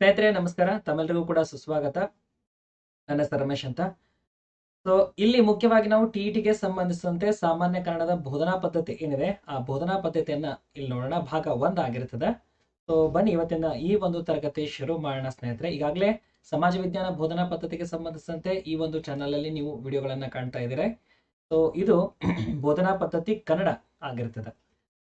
ಸ್ನೇಹಿತರೆ ನಮಸ್ಕಾರ ತಮ್ಮೆಲ್ಲರಿಗೂ ಕೂಡ ಸುಸ್ವಾಗತ ನನ್ನ ಹೆಸರು ರಮೇಶ್ ಅಂತ ಸೊ ಇಲ್ಲಿ ಮುಖ್ಯವಾಗಿ ನಾವು ಟಿ ಟಿಗೆ ಸಂಬಂಧಿಸಿದಂತೆ ಸಾಮಾನ್ಯ ಕನ್ನಡದ ಬೋಧನಾ ಪದ್ಧತಿ ಏನಿದೆ ಆ ಬೋಧನಾ ಪದ್ಧತಿಯನ್ನ ಇಲ್ಲಿ ನೋಡೋಣ ಭಾಗ ಒಂದ್ ಆಗಿರ್ತದೆ ಸೊ ಬನ್ನಿ ಇವತ್ತಿನ ಈ ಒಂದು ತರಗತಿ ಶುರು ಮಾಡೋಣ ಸ್ನೇಹಿತರೆ ಈಗಾಗಲೇ ಸಮಾಜ ವಿಜ್ಞಾನ ಬೋಧನಾ ಪದ್ಧತಿಗೆ ಸಂಬಂಧಿಸಿದಂತೆ ಈ ಒಂದು ಚಾನಲ್ ಅಲ್ಲಿ ನೀವು ವಿಡಿಯೋಗಳನ್ನ ಕಾಣ್ತಾ ಇದ್ದೀರಾ ಸೊ ಇದು ಬೋಧನಾ ಪದ್ಧತಿ ಕನ್ನಡ ಆಗಿರ್ತದೆ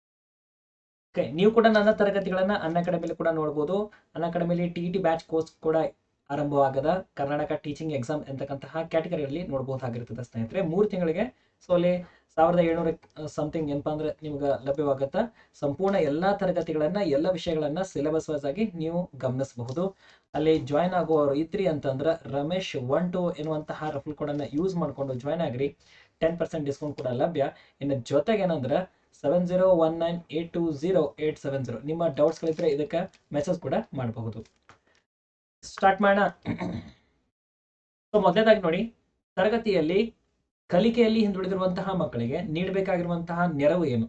ಓಕೆ ನೀವು ಕೂಡ ನನ್ನ ತರಗತಿಗಳನ್ನ ಅನ್ ಅಕಾಡೆಮಿಲಿ ಕೂಡ ನೋಡ್ಬೋದು ಅನ್ ಅಕಾಡೆಮಿಲಿ ಟಿ ಟಿ ಬ್ಯಾಚ್ ಕೋರ್ಸ್ ಕೂಡ ಆರಂಭವಾಗದ ಕರ್ನಾಟಕ ಟೀಚಿಂಗ್ ಎಕ್ಸಾಮ್ ಎಂತಕ್ಕಂತಹ ಕ್ಯಾಟಗರಿಯಲ್ಲಿ ನೋಡ್ಬೋದಾಗಿರ್ತದೆ ಸ್ನೇಹಿತರೆ ಮೂರು ತಿಂಗಳಿಗೆ ಸೊ ಅಲ್ಲಿ ಸಾವಿರದ ಏಳ್ನೂರ ಸಮಥಿಂಗ್ ಏನಪ್ಪಾ ಅಂದ್ರೆ ನಿಮ್ಗೆ ಲಭ್ಯವಾಗತ್ತಾ ಸಂಪೂರ್ಣ ಎಲ್ಲಾ ತರಗತಿಗಳನ್ನ ಎಲ್ಲ ವಿಷಯಗಳನ್ನ ಸಿಲೆಬಸ್ ವೈಸ್ ಆಗಿ ನೀವು ಗಮನಿಸಬಹುದು ಅಲ್ಲಿ ಜಾಯ್ನ್ ಆಗುವವರು ಇದ್ರಿ ಅಂತಂದ್ರೆ ರಮೇಶ್ ಒನ್ ಟು ಎನ್ನುವಂತಹ ರಫಲ್ ಕೋಡ್ ಅನ್ನ ಯೂಸ್ ಮಾಡ್ಕೊಂಡು ಜಾಯ್ನ್ ಆಗ್ರಿ ಟೆನ್ ಪರ್ಸೆಂಟ್ ಡಿಸ್ಕೌಂಟ್ ಕೂಡ ಲಭ್ಯ ಇನ್ನು ಜೊತೆಗೆ ಏನಂದ್ರೆ seven zero one nine eight two zero eight seven zero ನಿಮ್ಮ ಡೌಟ್ಸ್ಗಳಿದ್ರೆ ಇದಕ್ಕೆ ಮೆಸೇಜ್ ಕೂಡ ಮಾಡಬಹುದು ಸ್ಟಾರ್ಟ್ ಮಾಡೋಣ ಸೊ ಮೊದಲನೇದಾಗಿ ನೋಡಿ ತರಗತಿಯಲ್ಲಿ ಕಲಿಕೆಯಲ್ಲಿ ಹಿಂದುಳಿದಿರುವಂತಹ ಮಕ್ಕಳಿಗೆ ನೀಡಬೇಕಾಗಿರುವಂತಹ ನೆರವು ಏನು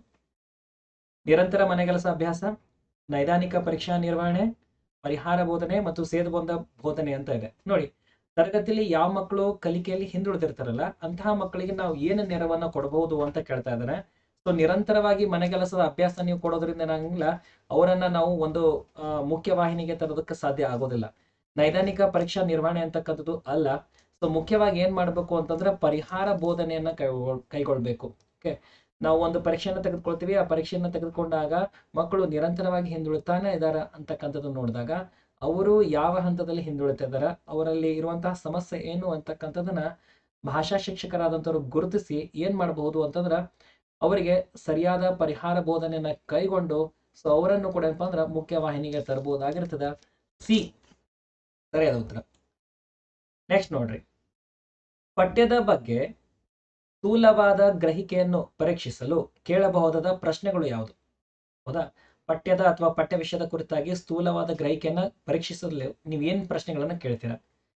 ನಿರಂತರ ಮನೆಗೆಲಸ ಅಭ್ಯಾಸ ನೈದಾನಿಕ ಪರೀಕ್ಷಾ ನಿರ್ವಹಣೆ ಪರಿಹಾರ ಬೋಧನೆ ಮತ್ತು ಸೇದುಬಂಧ ಬೋಧನೆ ಅಂತ ಇದೆ ನೋಡಿ ತರಗತಿಯಲ್ಲಿ ಯಾವ ಮಕ್ಕಳು ಕಲಿಕೆಯಲ್ಲಿ ಹಿಂದುಳಿದಿರ್ತಾರಲ್ಲ ಅಂತಹ ಮಕ್ಕಳಿಗೆ ನಾವು ಏನು ನೆರವನ್ನ ಕೊಡಬಹುದು ಅಂತ ಕೇಳ್ತಾ ಇದ್ದಾರೆ ಸೊ ನಿರಂತರವಾಗಿ ಮನೆಗೆಲಸದ ಅಭ್ಯಾಸ ನೀವು ಕೊಡೋದ್ರಿಂದ ಏನಾಗಂಗಿಲ್ಲ ಅವರನ್ನ ನಾವು ಒಂದು ಆ, ಮುಖ್ಯ ವಾಹಿನಿಗೆ ತರೋದಕ್ಕೆ ಸಾಧ್ಯ ಆಗೋದಿಲ್ಲ ನೈದಾನಿಕ ಪರೀಕ್ಷಾ ನಿರ್ವಹಣೆ ಅಂತಕ್ಕಂಥದ್ದು ಅಲ್ಲ ಸೊ ಮುಖ್ಯವಾಗಿ ಏನ್ ಮಾಡ್ಬೇಕು ಅಂತಂದ್ರೆ ಪರಿಹಾರ ಬೋಧನೆಯನ್ನ ಕೈಗೊಳ್ ಕೈಗೊಳ್ಬೇಕು ಓಕೆ ನಾವು ಒಂದು ಪರೀಕ್ಷೆಯನ್ನ ತೆಗೆದುಕೊಳ್ತೀವಿ ಆ ಪರೀಕ್ಷೆಯನ್ನ ತೆಗೆದುಕೊಂಡಾಗ ಮಕ್ಕಳು ನಿರಂತರವಾಗಿ ಹಿಂದುಳಿತಾನೆ ಇದಾರ ಅಂತಕ್ಕಂಥದ್ದು ನೋಡಿದಾಗ ಅವರು ಯಾವ ಹಂತದಲ್ಲಿ ಹಿಂದುಳಿತಾ ಇದಾರ ಅವರಲ್ಲಿ ಇರುವಂತಹ ಸಮಸ್ಯೆ ಏನು ಅಂತಕ್ಕಂಥದ್ದನ್ನ ಭಾಷಾ ಶಿಕ್ಷಕರಾದಂಥವ್ರು ಗುರುತಿಸಿ ಏನ್ ಮಾಡಬಹುದು ಅಂತಂದ್ರ ಅವರಿಗೆ ಸರಿಯಾದ ಪರಿಹಾರ ಬೋಧನೆಯನ್ನ ಕೈಗೊಂಡು ಸೊ ಅವರನ್ನು ಕೂಡ ಏನಪ್ಪಾ ಅಂದ್ರ ಮುಖ್ಯ ವಾಹಿನಿಗೆ ತರಬಹುದಾಗಿರ್ತದ ಸಿ ಸರಿಯಾದ ಉತ್ತರ ನೆಕ್ಸ್ಟ್ ನೋಡ್ರಿ ಪಠ್ಯದ ಬಗ್ಗೆ ಸ್ಥೂಲವಾದ ಗ್ರಹಿಕೆಯನ್ನು ಪರೀಕ್ಷಿಸಲು ಕೇಳಬಹುದಾದ ಪ್ರಶ್ನೆಗಳು ಯಾವುದು ಹೌದಾ ಪಠ್ಯದ ಅಥವಾ ಪಠ್ಯ ವಿಷಯದ ಕುರಿತಾಗಿ ಸ್ಥೂಲವಾದ ಗ್ರಹಿಕೆಯನ್ನ ಪರೀಕ್ಷಿಸಲು ನೀವು ಏನ್ ಪ್ರಶ್ನೆಗಳನ್ನ ಕೇಳ್ತೀರಾ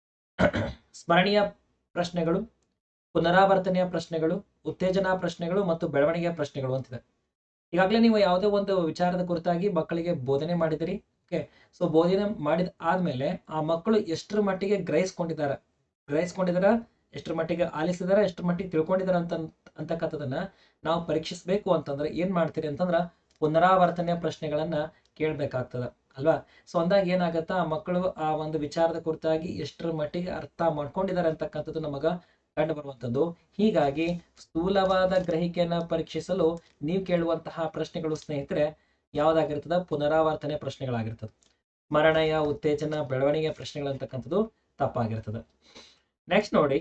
ಸ್ಮರಣೀಯ ಪ್ರಶ್ನೆಗಳು ಪುನರಾವರ್ತನೆಯ ಪ್ರಶ್ನೆಗಳು ಉತ್ತೇಜನಾ ಪ್ರಶ್ನೆಗಳು ಮತ್ತು ಬೆಳವಣಿಗೆಯ ಪ್ರಶ್ನೆಗಳು ಅಂತಿದೆ ಈಗಾಗಲೇ ನೀವು ಯಾವುದೇ ಒಂದು ವಿಚಾರದ ಕುರಿತಾಗಿ ಮಕ್ಕಳಿಗೆ ಬೋಧನೆ ಮಾಡಿದಿರಿ ಓಕೆ ಸೊ ಬೋಧನೆ ಮಾಡಿದ ಆದ್ಮೇಲೆ ಆ ಮಕ್ಕಳು ಎಷ್ಟರ ಮಟ್ಟಿಗೆ ಗ್ರಹಿಸ್ಕೊಂಡಿದ್ದಾರೆ ಗ್ರಹಿಸ್ಕೊಂಡಿದಾರ ಎಷ್ಟರ ಮಟ್ಟಿಗೆ ಆಲಿಸಿದಾರ ಎಷ್ಟರ ಮಟ್ಟಿಗೆ ತಿಳ್ಕೊಂಡಿದಾರ ಅಂತ ಅಂತಕ್ಕಂಥದನ್ನ ನಾವು ಪರೀಕ್ಷಿಸಬೇಕು ಅಂತಂದ್ರೆ ಏನ್ ಮಾಡ್ತೀರಿ ಅಂತಂದ್ರ ಪುನರಾವರ್ತನೆಯ ಪ್ರಶ್ನೆಗಳನ್ನ ಕೇಳ್ಬೇಕಾಗ್ತದ ಅಲ್ವಾ ಸೊ ಅಂದಾಗ ಏನಾಗತ್ತಾ ಆ ಮಕ್ಕಳು ಆ ಒಂದು ವಿಚಾರದ ಕುರಿತಾಗಿ ಎಷ್ಟರ ಮಟ್ಟಿಗೆ ಅರ್ಥ ಮಾಡ್ಕೊಂಡಿದ್ದಾರೆ ಅಂತಕ್ಕಂಥದ್ದು ನಮಗ ಕಂಡು ಬರುವಂಥದ್ದು ಹೀಗಾಗಿ ಸ್ಥೂಲವಾದ ಗ್ರಹಿಕೆಯನ್ನ ಪರೀಕ್ಷಿಸಲು ನೀವು ಕೇಳುವಂತಹ ಪ್ರಶ್ನೆಗಳು ಸ್ನೇಹಿತರೆ ಯಾವ್ದಾಗಿರ್ತದ ಪುನರಾವರ್ತನೆ ಪ್ರಶ್ನೆಗಳಾಗಿರ್ತದೆ ಸ್ಮರಣೆಯ ಉತ್ತೇಜನ ಬೆಳವಣಿಗೆ ಪ್ರಶ್ನೆಗಳಂತಕ್ಕಂಥದ್ದು ತಪ್ಪಾಗಿರ್ತದೆ ನೆಕ್ಸ್ಟ್ ನೋಡಿ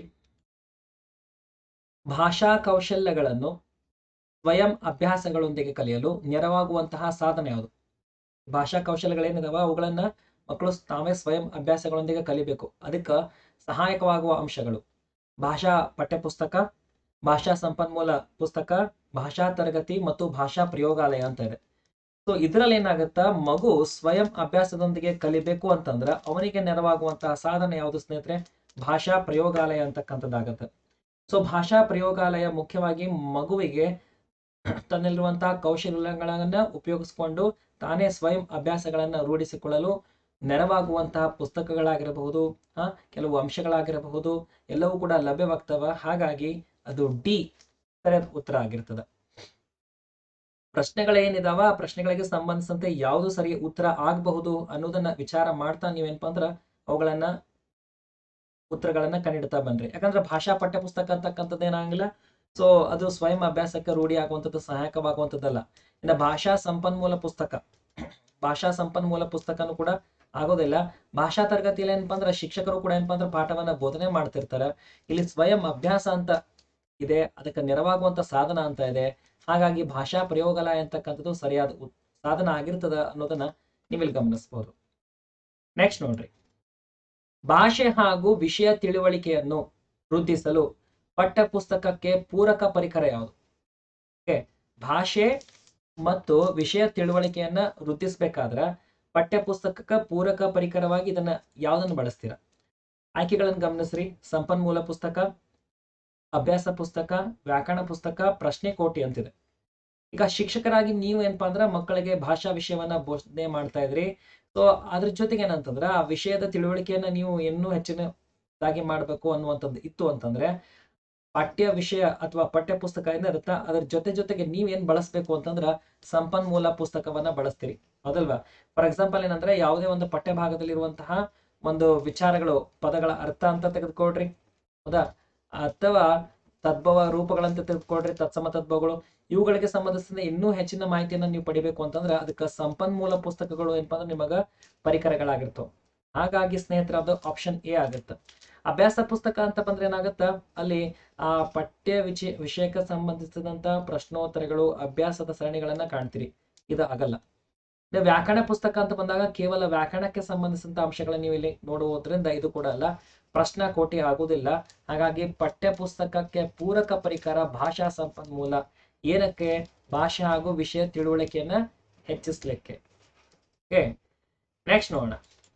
ಭಾಷಾ ಕೌಶಲ್ಯಗಳನ್ನು ಸ್ವಯಂ ಅಭ್ಯಾಸಗಳೊಂದಿಗೆ ಕಲಿಯಲು ನೆರವಾಗುವಂತಹ ಸಾಧನ ಯಾವುದು ಭಾಷಾ ಕೌಶಲ್ಯಗಳೇನಿದಾವ ಅವುಗಳನ್ನ ಮಕ್ಕಳು ತಾವೇ ಸ್ವಯಂ ಅಭ್ಯಾಸಗಳೊಂದಿಗೆ ಕಲಿಬೇಕು ಅದಕ್ಕೆ ಸಹಾಯಕವಾಗುವ ಅಂಶಗಳು ಭಾಷಾ ಪಠ್ಯಪುಸ್ತಕ ಭಾಷಾ ಸಂಪನ್ಮೂಲ ಪುಸ್ತಕ ಭಾಷಾ ತರಗತಿ ಮತ್ತು ಭಾಷಾ ಪ್ರಯೋಗಾಲಯ ಅಂತ ಇದೆ ಸೊ ಇದರಲ್ಲಿ ಏನಾಗುತ್ತಾ ಮಗು ಸ್ವಯಂ ಅಭ್ಯಾಸದೊಂದಿಗೆ ಕಲಿಬೇಕು ಅಂತಂದ್ರ ಅವನಿಗೆ ನೆರವಾಗುವಂತಹ ಸಾಧನ ಯಾವುದು ಸ್ನೇಹಿತರೆ ಭಾಷಾ ಪ್ರಯೋಗಾಲಯ ಅಂತಕ್ಕಂಥದ್ದಾಗತ್ತೆ ಸೊ ಭಾಷಾ ಪ್ರಯೋಗಾಲಯ ಮುಖ್ಯವಾಗಿ ಮಗುವಿಗೆ ತನ್ನಲ್ಲಿರುವಂತಹ ಕೌಶಲ್ಯಗಳನ್ನ ಉಪಯೋಗಿಸಿಕೊಂಡು ತಾನೇ ಸ್ವಯಂ ಅಭ್ಯಾಸಗಳನ್ನ ರೂಢಿಸಿಕೊಳ್ಳಲು ನೆರವಾಗುವಂತಹ ಪುಸ್ತಕಗಳಾಗಿರಬಹುದು ಆ ಕೆಲವು ಅಂಶಗಳಾಗಿರಬಹುದು ಎಲ್ಲವೂ ಕೂಡ ಲಭ್ಯವಾಗ್ತವ ಹಾಗಾಗಿ ಅದು ಡಿ ಸರಿಯಾದ ಉತ್ತರ ಆಗಿರ್ತದೆ ಪ್ರಶ್ನೆಗಳೇನಿದಾವ ಆ ಪ್ರಶ್ನೆಗಳಿಗೆ ಸಂಬಂಧಿಸಿದಂತೆ ಯಾವುದು ಸರಿ ಉತ್ತರ ಆಗಬಹುದು ಅನ್ನೋದನ್ನ ವಿಚಾರ ಮಾಡ್ತಾ ನೀವೇನಪ್ಪಾ ಅಂದ್ರ ಅವುಗಳನ್ನ ಉತ್ತರಗಳನ್ನ ಕಂಡಿಡ್ತಾ ಬನ್ರಿ ಯಾಕಂದ್ರೆ ಭಾಷಾ ಪಠ್ಯ ಪುಸ್ತಕ ಅಂತಕ್ಕಂಥದ್ದು ಏನಾಗಿಲ್ಲ ಸೊ ಅದು ಸ್ವಯಂ ಅಭ್ಯಾಸಕ್ಕೆ ರೂಢಿ ಆಗುವಂಥದ್ದು ಸಹಾಯಕವಾಗುವಂಥದ್ದಲ್ಲ ಇನ್ನು ಭಾಷಾ ಸಂಪನ್ಮೂಲ ಪುಸ್ತಕ ಭಾಷಾ ಸಂಪನ್ಮೂಲ ಪುಸ್ತಕನೂ ಕೂಡ ಆಗೋದಿಲ್ಲ ಭಾಷಾ ತರಗತಿಯಲ್ಲಿ ಏನಪ್ಪಾ ಅಂದ್ರೆ ಶಿಕ್ಷಕರು ಕೂಡ ಏನಪ್ಪಾ ಅಂದ್ರೆ ಪಾಠವನ್ನ ಬೋಧನೆ ಮಾಡ್ತಿರ್ತಾರೆ ಇಲ್ಲಿ ಸ್ವಯಂ ಅಭ್ಯಾಸ ಅಂತ ಇದೆ ಅದಕ್ಕೆ ನೆರವಾಗುವಂತ ಸಾಧನ ಅಂತ ಇದೆ ಹಾಗಾಗಿ ಭಾಷಾ ಪ್ರಯೋಗಾಲಯ ಅಂತಕ್ಕಂಥದ್ದು ಸರಿಯಾದ ಉತ್- ಸಾಧನ ಆಗಿರ್ತದ ಅನ್ನೋದನ್ನ ನೀವಿಲ್ಲಿ ಗಮನಿಸಬಹುದು ನೆಕ್ಸ್ಟ್ ನೋಡ್ರಿ ಭಾಷೆ ಹಾಗೂ ವಿಷಯ ತಿಳುವಳಿಕೆಯನ್ನು ವೃದ್ಧಿಸಲು ಪಠ್ಯ ಪುಸ್ತಕಕ್ಕೆ ಪೂರಕ ಪರಿಕರ ಯಾವುದು ಓಕೆ ಭಾಷೆ ಮತ್ತು ವಿಷಯ ತಿಳುವಳಿಕೆಯನ್ನ ವೃದ್ಧಿಸಬೇಕಾದ್ರ ಪಠ್ಯ ಪುಸ್ತಕಕ್ಕೆ ಪೂರಕ ಪರಿಕರವಾಗಿ ಇದನ್ನ ಯಾವ್ದನ್ನ ಬಳಸ್ತೀರಾ ಆಯ್ಕೆಗಳನ್ನು ಗಮನಿಸ್ರಿ ಸಂಪನ್ಮೂಲ ಪುಸ್ತಕ ಅಭ್ಯಾಸ ಪುಸ್ತಕ ವ್ಯಾಕರಣ ಪುಸ್ತಕ ಪ್ರಶ್ನೆ ಕೋಟಿ ಅಂತಿದೆ ಈಗ ಶಿಕ್ಷಕರಾಗಿ ನೀವು ಏನಪ್ಪಾ ಅಂದ್ರೆ ಮಕ್ಕಳಿಗೆ ಭಾಷಾ ವಿಷಯವನ್ನ ಬೋಧನೆ ಮಾಡ್ತಾ ಇದ್ರಿ ಸೊ ಅದ್ರ ಜೊತೆಗೆ ಏನಂತಂದ್ರೆ ಆ ವಿಷಯದ ತಿಳುವಳಿಕೆಯನ್ನ ನೀವು ಇನ್ನೂ ಹೆಚ್ಚಿನದಾಗಿ ಮಾಡ್ಬೇಕು ಅನ್ನುವಂಥದ್ದು ಇತ್ತು ಅಂತಂದ್ರೆ ಪಾಠ್ಯ ವಿಷಯ ಅಥವಾ ಪಠ್ಯ ಪುಸ್ತಕ ಏನಿರುತ್ತಾ ಅದ್ರ ಜೊತೆ ಜೊತೆಗೆ ನೀವೇನ್ ಬಳಸ್ಬೇಕು ಅಂತಂದ್ರ ಸಂಪನ್ಮೂಲ ಪುಸ್ತಕವನ್ನ ಬಳಸ್ತೀರಿ ಹೌದಲ್ವಾ ಫಾರ್ ಎಕ್ಸಾಂಪಲ್ ಏನಂದ್ರೆ ಯಾವುದೇ ಒಂದು ಪಠ್ಯ ಭಾಗದಲ್ಲಿರುವಂತಹ ಒಂದು ವಿಚಾರಗಳು ಪದಗಳ ಅರ್ಥ ಅಂತ ತೆಗೆದುಕೊಳ್ರಿ ಹೌದಾ ಅಥವಾ ತದ್ಭವ ರೂಪಗಳಂತ ತೆಗೆದುಕೊಳ್ರಿ ತತ್ಸಮ ತದ್ಭವಗಳು ಇವುಗಳಿಗೆ ಸಂಬಂಧಿಸಿದ ಇನ್ನೂ ಹೆಚ್ಚಿನ ಮಾಹಿತಿಯನ್ನ ನೀವು ಪಡಿಬೇಕು ಅಂತಂದ್ರೆ ಅದಕ್ಕೆ ಸಂಪನ್ಮೂಲ ಪುಸ್ತಕಗಳು ಏನಪ್ಪಾ ಅಂದ್ರೆ ನಿಮಗ ಪರಿಕರಗಳಾಗಿರ್ತವೆ ಹಾಗಾಗಿ ಸ್ನೇಹಿತರ ಅದು ಆಪ್ಷನ್ ಎ ಆಗುತ್ತೆ ಅಭ್ಯಾಸ ಪುಸ್ತಕ ಅಂತ ಬಂದ್ರೆ ಏನಾಗುತ್ತ ಅಲ್ಲಿ ಆ ಪಠ್ಯ ವಿಷಯ ವಿಷಯಕ್ಕೆ ಸಂಬಂಧಿಸಿದಂತ ಪ್ರಶ್ನೋತ್ತರಗಳು ಅಭ್ಯಾಸದ ಸರಣಿಗಳನ್ನ ಕಾಣ್ತೀರಿ ಇದು ಆಗಲ್ಲ ಇನ್ನು ವ್ಯಾಕರಣ ಪುಸ್ತಕ ಅಂತ ಬಂದಾಗ ಕೇವಲ ವ್ಯಾಕರಣಕ್ಕೆ ಸಂಬಂಧಿಸಿದಂತ ಅಂಶಗಳನ್ನ ನೀವು ಇಲ್ಲಿ ನೋಡುವುದರಿಂದ ಇದು ಕೂಡ ಅಲ್ಲ ಪ್ರಶ್ನಾ ಕೋಟಿ ಆಗುವುದಿಲ್ಲ ಹಾಗಾಗಿ ಪಠ್ಯ ಪುಸ್ತಕಕ್ಕೆ ಪೂರಕ ಪರಿಕರ ಭಾಷಾ ಸಂಪನ್ಮೂಲ ಏನಕ್ಕೆ ಭಾಷೆ ಹಾಗೂ ವಿಷಯ ತಿಳುವಳಿಕೆಯನ್ನ ಹೆಚ್ಚಿಸ್ಲಿಕ್ಕೆ ಓಕೆ ನೆಕ್ಸ್ಟ್ ನೋಡೋಣ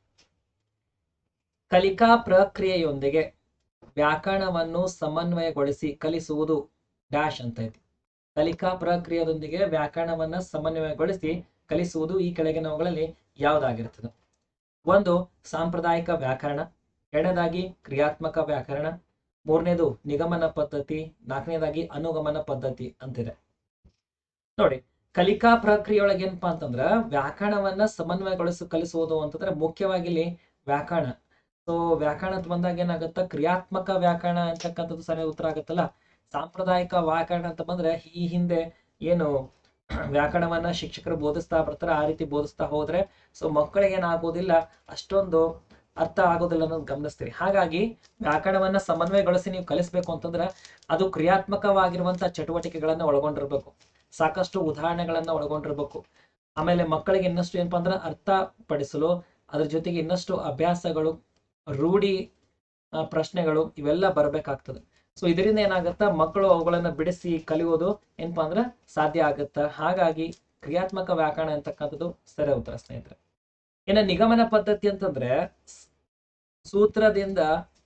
ಕಲಿಕಾ ಪ್ರಕ್ರಿಯೆಯೊಂದಿಗೆ ವ್ಯಾಕರಣವನ್ನು ಸಮನ್ವಯಗೊಳಿಸಿ ಕಲಿಸುವುದು ಡ್ಯಾಶ್ ಅಂತ ಐತಿ ಕಲಿಕಾ ಪ್ರಕ್ರಿಯೆಯೊಂದಿಗೆ ವ್ಯಾಕರಣವನ್ನ ಸಮನ್ವಯಗೊಳಿಸಿ ಕಲಿಸುವುದು ಈ ಕೆಳಗಿನವುಗಳಲ್ಲಿ ಯಾವುದಾಗಿರ್ತದೆ ಒಂದು ಸಾಂಪ್ರದಾಯಿಕ ವ್ಯಾಕರಣ ಎರಡನೇದಾಗಿ ಕ್ರಿಯಾತ್ಮಕ ವ್ಯಾಕರಣ ಮೂರನೇದು ನಿಗಮನ ಪದ್ಧತಿ ನಾಲ್ಕನೇದಾಗಿ ಅನುಗಮನ ಪದ್ಧತಿ ಅಂತಿದೆ ನೋಡಿ ಕಲಿಕಾ ಪ್ರಕ್ರಿಯೆಯೊಳಗೆ ಏನಪ್ಪಾ ಅಂತಂದ್ರ ವ್ಯಾಕರಣವನ್ನ ಸಮನ್ವಯಗೊಳಿಸಿ ಕಲಿಸುವುದು ಅಂತಂದ್ರೆ ಮುಖ್ಯವಾಗಿ ಇಲ್ಲಿ ವ್ಯಾಕರಣ ಸೊ ವ್ಯಾಕರಣ ಅಂತ ಬಂದಾಗ ಏನಾಗುತ್ತ ಕ್ರಿಯಾತ್ಮಕ ವ್ಯಾಕರಣ ಅಂತಕ್ಕಂಥದ್ದು ಸರಿಯಾದ ಉತ್ತರ ಆಗುತ್ತಲ್ಲ ಸಾಂಪ್ರದಾಯಿಕ ವ್ಯಾಕರಣ ಅಂತ ಬಂದ್ರೆ ಈ ಹಿಂದೆ ಏನು ವ್ಯಾಕರಣವನ್ನ ಶಿಕ್ಷಕರು ಬೋಧಿಸ್ತಾ ಬರ್ತಾರೆ ಆ ರೀತಿ ಬೋಧಿಸ್ತಾ ಹೋದ್ರೆ ಸೊ ಮಕ್ಕಳಿಗೆ ಏನಾಗೋದಿಲ್ಲ ಅಷ್ಟೊಂದು ಅರ್ಥ ಆಗೋದಿಲ್ಲ ಅನ್ನೋದು ಗಮನಿಸ್ತೀರಿ ಹಾಗಾಗಿ ವ್ಯಾಕರಣವನ್ನ ಸಮನ್ವಯಗೊಳಿಸಿ ನೀವು ಕಲಿಸ್ಬೇಕು ಅಂತಂದ್ರೆ ಅದು ಕ್ರಿಯಾತ್ಮಕವಾಗಿರುವಂತ ಚಟುವಟಿಕೆಗಳನ್ನ ಒಳಗೊಂಡಿರ್ಬೇಕು ಸಾಕಷ್ಟು ಉದಾಹರಣೆಗಳನ್ನ ಒಳಗೊಂಡಿರ್ಬೇಕು ಆಮೇಲೆ ಮಕ್ಕಳಿಗೆ ಇನ್ನಷ್ಟು ಏನಪ್ಪಾ ಅಂದ್ರೆ ಅರ್ಥ ಪಡಿಸಲು ಅದ್ರ ಜೊತೆಗೆ ಇನ್ನಷ್ಟು ಅಭ್ಯಾಸಗಳು ರೂಢಿ ಆ, ಪ್ರಶ್ನೆಗಳು ಇವೆಲ್ಲ ಬರಬೇಕಾಗ್ತದೆ ಸೊ ಇದರಿಂದ ಏನಾಗುತ್ತ ಮಕ್ಕಳು ಅವುಗಳನ್ನ ಬಿಡಿಸಿ ಕಲಿಯೋದು ಏನಪ್ಪಾ ಅಂದ್ರೆ ಸಾಧ್ಯ ಆಗುತ್ತ ಹಾಗಾಗಿ ಕ್ರಿಯಾತ್ಮಕ ವ್ಯಾಕರಣ ಅಂತಕ್ಕಂಥದ್ದು ಸರಿ ಉತ್ತರ ಸ್ನೇಹಿತರೆ ಇನ್ನು ನಿಗಮನ ಪದ್ಧತಿ ಅಂತಂದ್ರೆ ಸ್- ಸೂತ್ರದಿಂದ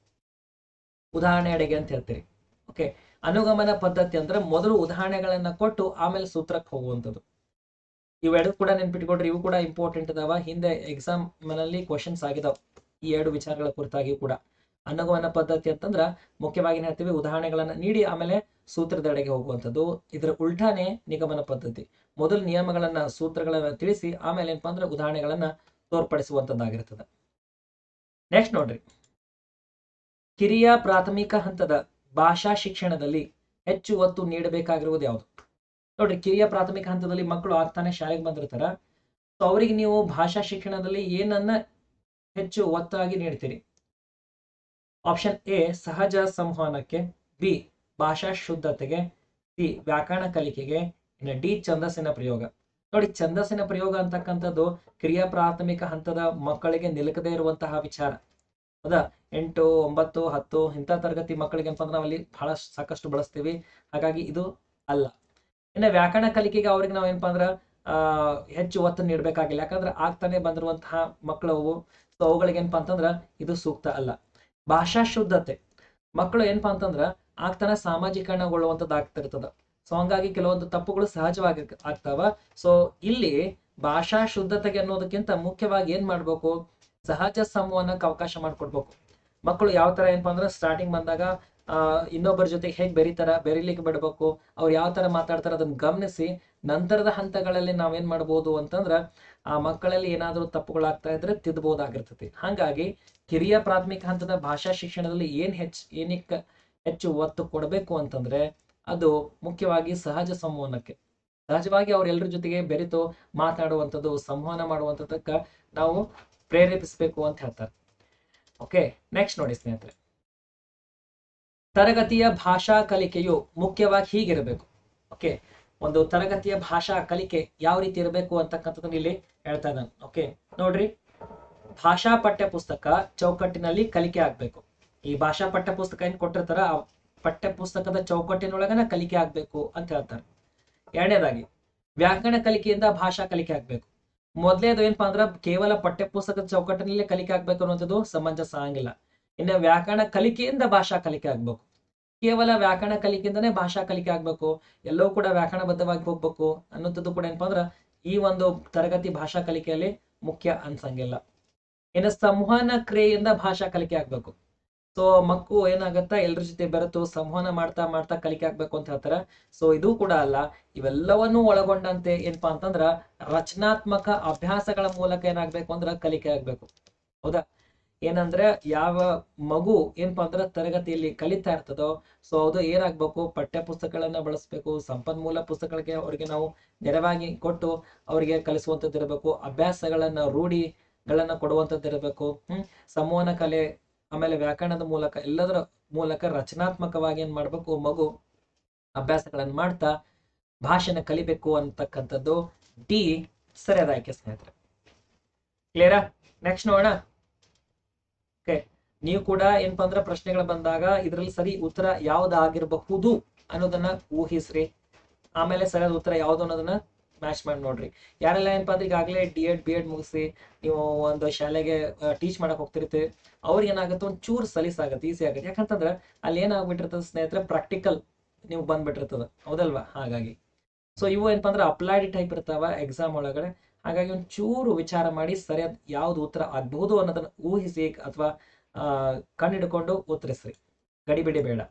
ಉದಾಹರಣೆ ಅಡೆಗೆ ಅಂತ ಹೇಳ್ತೀರಿ ಓಕೆ ಅನುಗಮನ ಪದ್ಧತಿ ಅಂದ್ರೆ ಮೊದಲು ಉದಾಹರಣೆಗಳನ್ನ ಕೊಟ್ಟು ಆಮೇಲೆ ಸೂತ್ರಕ್ಕೆ ಹೋಗುವಂಥದ್ದು ಇವೆರಡು ಕೂಡ ನೆನ್ಪಿಟ್ಕೊಡ್ರಿ ಇವು ಕೂಡ ಇಂಪಾರ್ಟೆಂಟ್ ಅದಾವ ಹಿಂದೆ ಎಕ್ಸಾಮ್ ನಲ್ಲಿ ಕ್ವಶನ್ಸ್ ಆಗಿದಾವ ಈ ಎರಡು ವಿಚಾರಗಳ ಕುರಿತಾಗಿ ಕೂಡ ಅನುಗಮನ ಪದ್ಧತಿ ಅಂತಂದ್ರ ಮುಖ್ಯವಾಗಿ ಏನ್ ಹೇಳ್ತೀವಿ ಉದಾಹರಣೆಗಳನ್ನ ನೀಡಿ ಆಮೇಲೆ ಸೂತ್ರದೆಡೆಗೆ ಹೋಗುವಂಥದ್ದು ಇದರ ಉಲ್ಟಾನೆ ನಿಗಮನ ಪದ್ಧತಿ ಮೊದಲು ನಿಯಮಗಳನ್ನ ಸೂತ್ರಗಳನ್ನ ತಿಳಿಸಿ ಆಮೇಲೆ ಏನಪ್ಪಾ ಅಂದ್ರೆ ಉದಾಹರಣೆಗಳನ್ನ ತೋರ್ಪಡಿಸುವಂತದ್ದಾಗಿರ್ತದೆ ನೆಕ್ಸ್ಟ್ ನೋಡ್ರಿ ಕಿರಿಯ ಪ್ರಾಥಮಿಕ ಹಂತದ ಭಾಷಾ ಶಿಕ್ಷಣದಲ್ಲಿ ಹೆಚ್ಚು ಒತ್ತು ನೀಡಬೇಕಾಗಿರುವುದು ಯಾವುದು ನೋಡ್ರಿ ಕಿರಿಯ ಪ್ರಾಥಮಿಕ ಹಂತದಲ್ಲಿ ಮಕ್ಕಳು ಆಗ್ತಾನೆ ಶಾಲೆಗೆ ಬಂದಿರ್ತಾರ ಸೊ ಅವರಿಗೆ ನೀವು ಭಾಷಾ ಶಿಕ್ಷಣದಲ್ಲಿ ಏನನ್ನ ಹೆಚ್ಚು ಒತ್ತಾಗಿ ನೀಡ್ತೀರಿ ಆಪ್ಷನ್ ಎ ಸಹಜ ಸಂವಹನಕ್ಕೆ ಬಿ ಭಾಷಾ ಶುದ್ಧತೆಗೆ ಸಿ ವ್ಯಾಕರಣ ಕಲಿಕೆಗೆ ಇನ್ನು ಡಿ ಛಂದಸ್ಸಿನ ಪ್ರಯೋಗ ನೋಡಿ ಛಂದಸ್ಸಿನ ಪ್ರಯೋಗ ಅಂತಕ್ಕಂಥದ್ದು ಕಿರಿಯ ಪ್ರಾಥಮಿಕ ಹಂತದ ಮಕ್ಕಳಿಗೆ ನಿಲುಕದೇ ಇರುವಂತಹ ವಿಚಾರ ಹೌದಾ ಎಂಟು ಒಂಬತ್ತು ಹತ್ತು ಇಂಥ ತರಗತಿ ಮಕ್ಕಳಿಗೆ ಏನಪ್ಪ ಅಂದ್ರೆ ನಾವಲ್ಲಿ ಬಹಳ ಸಾಕಷ್ಟು ಬಳಸ್ತೀವಿ ಹಾಗಾಗಿ ಇದು ಅಲ್ಲ ಇನ್ನು ವ್ಯಾಕರಣ ಕಲಿಕೆಗೆ ಅವ್ರಿಗೆ ನಾವು ಏನಪ್ಪಾ ಅಂದ್ರೆ ಆ ಹೆಚ್ಚು ಒತ್ತು ನೀಡಬೇಕಾಗಿಲ್ಲ ಯಾಕಂದ್ರೆ ಆಗ್ತಾನೆ ಬಂದಿರುವಂತಹ ಮಕ್ಕಳು ಅವು ಸೊ ಅವುಗಳಿಗೆ ಏನಪ್ಪಾ ಅಂತಂದ್ರ ಇದು ಸೂಕ್ತ ಅಲ್ಲ ಭಾಷಾ ಶುದ್ಧತೆ ಮಕ್ಕಳು ಏನಪ್ಪಾ ಅಂತಂದ್ರ ಆಗ್ತಾನೆ ಸಾಮಾಜೀಕರಣಗೊಳ್ಳುವಂಥದ್ದು ಆಗ್ತಿರ್ತದ ಸೊ ಹಂಗಾಗಿ ಕೆಲವೊಂದು ತಪ್ಪುಗಳು ಸಹಜವಾಗಿ ಆಗ್ತಾವ ಸೊ ಇಲ್ಲಿ ಭಾಷಾ ಶುದ್ಧತೆಗೆ ಅನ್ನೋದಕ್ಕಿಂತ ಮುಖ್ಯವಾಗಿ ಏನ್ ಮಾಡ್ಬೇಕು ಸಹಜ ಸಂವಹನಕ್ಕೆ ಅವಕಾಶ ಮಾಡ್ಕೊಡ್ಬೇಕು ಮಕ್ಕಳು ಯಾವ ತರ ಏನಪ್ಪಾ ಅಂದ್ರೆ ಸ್ಟಾರ್ಟಿಂಗ್ ಬಂದಾಗ ಆ ಇನ್ನೊಬ್ಬರ ಜೊತೆಗೆ ಹೇಗ್ ಬೆರೀತಾರ ಬೆರಿಲಿಕ್ಕೆ ಬಿಡ್ಬೇಕು ಅವ್ರು ಯಾವ ತರ ಮಾತಾಡ್ತಾರ ಅದನ್ನ ಗಮನಿಸಿ ನಂತರದ ಹಂತಗಳಲ್ಲಿ ನಾವೇನ್ ಮಾಡ್ಬೋದು ಅಂತಂದ್ರ ಆ ಮಕ್ಕಳಲ್ಲಿ ಏನಾದ್ರೂ ತಪ್ಪುಗಳಾಗ್ತಾ ಇದ್ರೆ ತಿದ್ದಬಹುದಾಗಿರ್ತೈತಿ ಹಾಗಾಗಿ ಕಿರಿಯ ಪ್ರಾಥಮಿಕ ಹಂತದ ಭಾಷಾ ಶಿಕ್ಷಣದಲ್ಲಿ ಏನ್ ಹೆಚ್ಚು ಏನಕ್ಕೆ ಹೆಚ್ಚು ಒತ್ತು ಕೊಡಬೇಕು ಅಂತಂದ್ರೆ ಅದು ಮುಖ್ಯವಾಗಿ ಸಹಜ ಸಂವಹನಕ್ಕೆ ಸಹಜವಾಗಿ ಅವ್ರೆಲ್ಲರ ಜೊತೆಗೆ ಬೆರೆತು ಮಾತಾಡುವಂಥದ್ದು ಸಂವಹನ ಮಾಡುವಂಥದ್ದಕ್ಕ ನಾವು ಪ್ರೇರೇಪಿಸಬೇಕು ಅಂತ ಹೇಳ್ತಾರೆ ಓಕೆ ನೆಕ್ಸ್ಟ್ ನೋಡಿ ಸ್ನೇಹಿತರೆ ತರಗತಿಯ ಭಾಷಾ ಕಲಿಕೆಯು ಮುಖ್ಯವಾಗಿ ಹೀಗಿರಬೇಕು ಓಕೆ ಒಂದು ತರಗತಿಯ ಭಾಷಾ ಕಲಿಕೆ ಯಾವ ರೀತಿ ಇರಬೇಕು ಅಂತಕ್ಕಂಥದ್ದನ್ನ ಇಲ್ಲಿ ಹೇಳ್ತಾ ಇದ್ದಾನೆ ಓಕೆ ನೋಡ್ರಿ ಭಾಷಾ ಪಠ್ಯ ಪುಸ್ತಕ ಚೌಕಟ್ಟಿನಲ್ಲಿ ಕಲಿಕೆ ಆಗ್ಬೇಕು ಈ ಭಾಷಾ ಪಠ್ಯ ಪುಸ್ತಕ ಏನ್ ಕೊಟ್ಟಿರ್ತಾರ ಆ ಪಠ್ಯ ಪುಸ್ತಕದ ಚೌಕಟ್ಟಿನೊಳಗನ ಕಲಿಕೆ ಆಗ್ಬೇಕು ಅಂತ ಹೇಳ್ತಾರೆ ಎರಡನೇದಾಗಿ ವ್ಯಾಕರಣ ಕಲಿಕೆಯಿಂದ ಭಾಷಾ ಕಲಿಕೆ ಆಗ್ಬೇಕು ಮೊದಲೇದು ಏನಪ್ಪಾ ಅಂದ್ರ ಕೇವಲ ಪಠ್ಯ ಪುಸ್ತಕದ ಚೌಕಟ್ಟಿನಲ್ಲೇ ಕಲಿಕೆ ಆಗ್ಬೇಕು ಅನ್ನುವಂಥದ್ದು ಸಮಂಜಸ ಆಗಂಗಿಲ್ಲ ಇನ್ನು ವ್ಯಾಕರಣ ಕಲಿಕೆಯಿಂದ ಭಾಷಾ ಕಲಿಕೆ ಆಗ್ಬೇಕು ಕೇವಲ ವ್ಯಾಕರಣ ಕಲಿಕೆಯಿಂದನೇ ಭಾಷಾ ಕಲಿಕೆ ಆಗ್ಬೇಕು ಎಲ್ಲವೂ ಕೂಡ ವ್ಯಾಕರಣಬದ್ಧವಾಗಿ ಹೋಗ್ಬೇಕು ಅನ್ನೋಂಥದ್ದು ಕೂಡ ಏನಪ್ಪಾ ಅಂದ್ರ ಈ ಒಂದು ತರಗತಿ ಭಾಷಾ ಕಲಿಕೆಯಲ್ಲಿ ಮುಖ್ಯ ಅನ್ಸಂಗಿಲ್ಲ ಇನ್ನು ಸಂವಹನ ಕ್ರಿಯೆಯಿಂದ ಭಾಷಾ ಕಲಿಕೆ ಆಗ್ಬೇಕು ಸೊ ಮಕ್ಕು ಏನಾಗತ್ತಾ ಎಲ್ರ ಜೊತೆ ಬೆರೆತು ಸಂವಹನ ಮಾಡ್ತಾ ಮಾಡ್ತಾ ಕಲಿಕೆ ಆಗ್ಬೇಕು ಅಂತ ಹೇಳ್ತಾರೆ ಸೊ ಇದು ಕೂಡ ಅಲ್ಲ ಇವೆಲ್ಲವನ್ನೂ ಒಳಗೊಂಡಂತೆ ಏನಪ್ಪಾ ಅಂತಂದ್ರ ರಚನಾತ್ಮಕ ಅಭ್ಯಾಸಗಳ ಮೂಲಕ ಏನಾಗ್ಬೇಕು ಅಂದ್ರ ಕಲಿಕೆ ಆಗ್ಬೇಕು ಹೌದಾ ಏನಂದ್ರೆ ಯಾವ ಮಗು ಏನಪ್ಪಾ ಅಂದ್ರ ತರಗತಿಯಲ್ಲಿ ಕಲಿತಾ ಇರ್ತದೋ ಸೊ ಅದು ಏನಾಗ್ಬೇಕು ಪಠ್ಯ ಪುಸ್ತಕಗಳನ್ನ ಬಳಸ್ಬೇಕು ಸಂಪನ್ಮೂಲ ಪುಸ್ತಕಗಳಿಗೆ ಅವರಿಗೆ ನಾವು ನೆರವಾಗಿ ಕೊಟ್ಟು ಅವರಿಗೆ ಕಲಿಸುವಂತದ್ದು ಇರಬೇಕು ಅಭ್ಯಾಸಗಳನ್ನ ರೂಢಿಗಳನ್ನ ಕೊಡುವಂತದ್ದು ಇರಬೇಕು ಹ್ಮ್ ಸಂವಹನ ಕಲೆ ಆಮೇಲೆ ವ್ಯಾಕರಣದ ಮೂಲಕ ಎಲ್ಲದರ ಮೂಲಕ ರಚನಾತ್ಮಕವಾಗಿ ಏನ್ ಮಾಡ್ಬೇಕು ಮಗು ಅಭ್ಯಾಸಗಳನ್ನ ಮಾಡ್ತಾ ಭಾಷೆನ ಕಲಿಬೇಕು ಅಂತಕ್ಕಂಥದ್ದು ಡಿ ಸರಿಯಾದ ಆಯ್ಕೆ ಸ್ನೇಹಿತರೆ ಕ್ಲಿಯರಾ ನೆಕ್ಸ್ಟ್ ನೋಡೋಣ ಓಕೆ ನೀವು ಕೂಡ ಏನಪ್ಪಾ ಅಂದ್ರೆ ಪ್ರಶ್ನೆಗಳು ಬಂದಾಗ ಇದರಲ್ಲಿ ಸರಿ ಉತ್ತರ ಯಾವ್ದಾಗಿರಬಹುದು ಅನ್ನೋದನ್ನ ಊಹಿಸ್ರಿ ಆಮೇಲೆ ಸರಿಯಾದ ಉತ್ತರ ಯಾವ್ದು ಅನ್ನೋದನ್ನ ಮ್ಯಾಚ್ ಮಾಡಿ ನೋಡ್ರಿ ಯಾರೆಲ್ಲ ಏನಪ್ಪಾ ಅಂದ್ರೆ ಈಗಾಗಲೇ ಡಿ ಎಡ್ ಬಿ ಎಡ್ ಮುಗಿಸಿ ನೀವು ಒಂದು ಶಾಲೆಗೆ ಟೀಚ್ ಮಾಡಕ್ ಹೋಗ್ತಿರ್ತೀವಿ ಅವ್ರಿಗೆ ಏನಾಗುತ್ತೆ ಒಂದು ಚೂರು ಸಲೀಸಾಗತ್ತೆ ಈಸಿ ಆಗುತ್ತೆ ಯಾಕಂತಂದ್ರೆ ಅಲ್ಲಿ ಏನಾಗ್ಬಿಟ್ಟಿರ್ತದೆ ಸ್ನೇಹಿತರೆ ಪ್ರಾಕ್ಟಿಕಲ್ ನೀವು ಬಂದ್ಬಿಟ್ಟಿರ್ತದ ಹೌದಲ್ವಾ ಹಾಗಾಗಿ ಸೊ ಇವು ಏನಪ್ಪಾ ಅಂದ್ರೆ ಅಪ್ಲೈಡ್ ಟೈಪ್ ಇರ್ತಾವ ಎಕ್ಸಾಮ್ ಒಳಗಡೆ ಹಾಗಾಗಿ ಒಂದು ಚೂರು ವಿಚಾರ ಮಾಡಿ ಸರಿಯಾದ ಯಾವ್ದು ಉತ್ತರ ಆಗ್ಬಹುದು ಅನ್ನೋದನ್ನ ಊಹಿಸಿ ಅಥವಾ ಕಂಡಿಡ್ಕೊಂಡು ಉತ್ತರಿಸ್ರಿ ಗಡಿಬಿಡಿ ಬೇಡ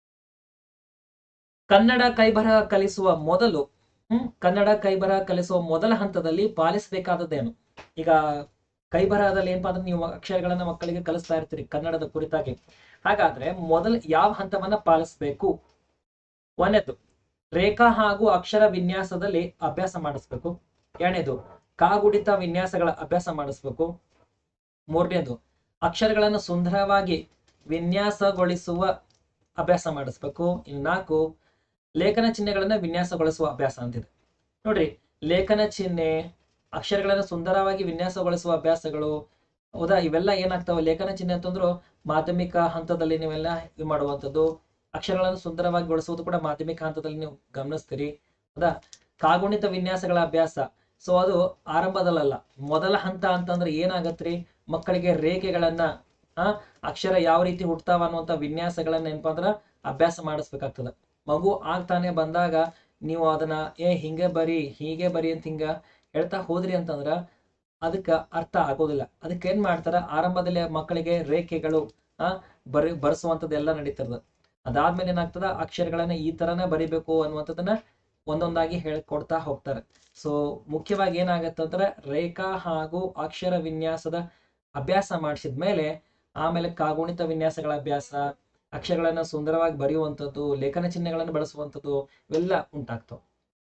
ಕನ್ನಡ ಕೈಬರಹ ಕಲಿಸುವ ಮೊದಲು ಹ್ಮ್ ಕನ್ನಡ ಕೈಬರಹ ಕಲಿಸುವ ಮೊದಲ ಹಂತದಲ್ಲಿ ಪಾಲಿಸಬೇಕಾದದ್ದೇನು ಈಗ ಕೈಬರಹದಲ್ಲಿ ಏನಪ್ಪಾ ಅಂದ್ರೆ ನೀವು ಅಕ್ಷರಗಳನ್ನ ಮಕ್ಕಳಿಗೆ ಕಲಿಸ್ತಾ ಇರ್ತೀರಿ ಕನ್ನಡದ ಕುರಿತಾಗಿ ಹಾಗಾದ್ರೆ ಮೊದಲ ಯಾವ ಹಂತವನ್ನ ಪಾಲಿಸ್ಬೇಕು ಒಂದನೇದು ರೇಖಾ ಹಾಗೂ ಅಕ್ಷರ ವಿನ್ಯಾಸದಲ್ಲಿ ಅಭ್ಯಾಸ ಮಾಡಿಸ್ಬೇಕು ಎರಡನೇದು ಕಾಗುಡಿತ ವಿನ್ಯಾಸಗಳ ಅಭ್ಯಾಸ ಮಾಡಿಸ್ಬೇಕು ಮೂರನೇದು ಅಕ್ಷರಗಳನ್ನು ಸುಂದರವಾಗಿ ವಿನ್ಯಾಸಗೊಳಿಸುವ ಅಭ್ಯಾಸ ಮಾಡಿಸ್ಬೇಕು ಇನ್ನು ನಾಲ್ಕು ಲೇಖನ ಚಿಹ್ನೆಗಳನ್ನ ವಿನ್ಯಾಸಗೊಳಿಸುವ ಅಭ್ಯಾಸ ಅಂತಿದೆ ನೋಡ್ರಿ ಲೇಖನ ಚಿಹ್ನೆ ಅಕ್ಷರಗಳನ್ನು ಸುಂದರವಾಗಿ ವಿನ್ಯಾಸಗೊಳಿಸುವ ಅಭ್ಯಾಸಗಳು ಹೌದಾ ಇವೆಲ್ಲ ಏನಾಗ್ತಾವ ಲೇಖನ ಚಿಹ್ನೆ ಅಂತಂದ್ರು ಮಾಧ್ಯಮಿಕ ಹಂತದಲ್ಲಿ ನೀವೆಲ್ಲ ಇದು ಮಾಡುವಂಥದ್ದು ಅಕ್ಷರಗಳನ್ನು ಸುಂದರವಾಗಿ ಗೊಳಿಸುವುದು ಕೂಡ ಮಾಧ್ಯಮಿಕ ಹಂತದಲ್ಲಿ ನೀವು ಗಮನಿಸ್ತೀರಿ ಹೌದಾ ಕಾಗುಣಿತ ವಿನ್ಯಾಸಗಳ ಅಭ್ಯಾಸ ಸೊ ಅದು ಆರಂಭದಲ್ಲಲ್ಲ ಮೊದಲ ಹಂತ ಅಂತಂದ್ರೆ ಏನಾಗತ್ರಿ ಮಕ್ಕಳಿಗೆ ರೇಖೆಗಳನ್ನ ಆ ಅಕ್ಷರ ಯಾವ ರೀತಿ ಹುಟ್ತಾವ ಅನ್ನುವಂತ ವಿನ್ಯಾಸಗಳನ್ನ ಏನಪ್ಪಾ ಅಂದ್ರ ಅಭ್ಯಾಸ ಮಾಡಿಸ್ಬೇಕಾಗ್ತದ ಮಗು ಆಗ್ತಾನೆ ಬಂದಾಗ ನೀವು ಅದನ್ನ ಏ ಹಿಂಗೆ ಬರಿ ಹೀಗೆ ಬರಿ ಅಂತ ಹಿಂಗ ಹೇಳ್ತಾ ಹೋದ್ರಿ ಅಂತಂದ್ರ ಅದಕ್ಕ ಅರ್ಥ ಆಗೋದಿಲ್ಲ ಅದಕ್ಕೆ ಏನ್ ಮಾಡ್ತಾರ ಆರಂಭದಲ್ಲಿ ಮಕ್ಕಳಿಗೆ ರೇಖೆಗಳು ಆ ಬರಿ ಬರ್ಸುವಂತದ್ದೆಲ್ಲ ನಡೀತದ ಅದಾದ್ಮೇಲೆ ಏನಾಗ್ತದ ಅಕ್ಷರಗಳನ್ನ ಈ ತರನೇ ಬರಿಬೇಕು ಅನ್ನುವಂಥದ್ದನ್ನ ಒಂದೊಂದಾಗಿ ಹೇಳ್ಕೊಡ್ತಾ ಹೋಗ್ತಾರೆ ಸೊ ಮುಖ್ಯವಾಗಿ ಏನಾಗತ್ತಂದ್ರೆ ರೇಖಾ ಹಾಗೂ ಅಕ್ಷರ ವಿನ್ಯಾಸದ ಅಭ್ಯಾಸ ಮಾಡಿಸಿದ ಮೇಲೆ ಆಮೇಲೆ ಕಾಗುಣಿತ ವಿನ್ಯಾಸಗಳ ಅಭ್ಯಾಸ ಅಕ್ಷರಗಳನ್ನ ಸುಂದರವಾಗಿ ಬರೆಯುವಂಥದ್ದು ಲೇಖನ ಚಿಹ್ನೆಗಳನ್ನು ಬಳಸುವಂಥದ್ದು ಇವೆಲ್ಲ ಉಂಟಾಗ್ತವೆ